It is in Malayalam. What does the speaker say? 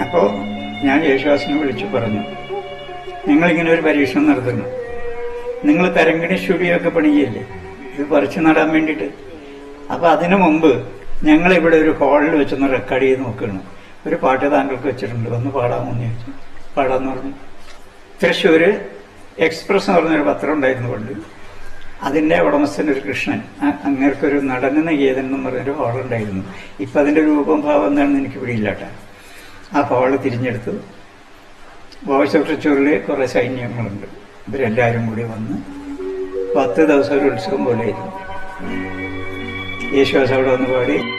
അപ്പോൾ ഞാൻ യേശുദാസിനെ വിളിച്ചു പറഞ്ഞു നിങ്ങളിങ്ങനെ ഒരു പരീക്ഷണം നടത്തുന്നു നിങ്ങൾ തരങ്കിണി സ്റ്റുഡിയോ ഒക്കെ പണിയില്ലേ ഇത് പറിച്ചു നടാൻ വേണ്ടിയിട്ട് അപ്പൊ അതിനു മുമ്പ് ഞങ്ങൾ ഇവിടെ ഒരു ഹാളിൽ വെച്ചൊന്ന് റെക്കോർഡ് ചെയ്ത് നോക്കുകയാണ് ഒരു പാട്ട് താങ്കൾക്ക് വെച്ചിട്ടുണ്ട് വന്ന് പാടാമോന്ന് ചോദിച്ചു പാടാന്ന് പറഞ്ഞു തൃശ്ശൂര് എക്സ്പ്രസ് എന്ന് പറഞ്ഞൊരു പത്രം ഉണ്ടായിരുന്നു കൊണ്ട് അതിന്റെ ഉടമസ്ഥൻ ഒരു കൃഷ്ണൻ അ- അങ്ങേർക്കൊരു നടന ഗീതൻ എന്ന് പറഞ്ഞൊരു ഹാളുണ്ടായിരുന്നു ഇപ്പൊ അതിന്റെ രൂപം ഭാവം എന്താണെന്ന് എനിക്ക് പിടിയില്ലാട്ട ആ ഹാള് തിരിഞ്ഞെടുത്തു വോയിസ് ഓഫ് തൃശ്ശൂരിൽ കുറെ സൈന്യങ്ങളുണ്ട് ഇവരെല്ലാവരും കൂടി വന്ന് പത്ത് ദിവസം ഒരു ഉത്സവം പോലെ ആയിരുന്നു യേശുദാസ് അവിടെ വന്ന് പാടി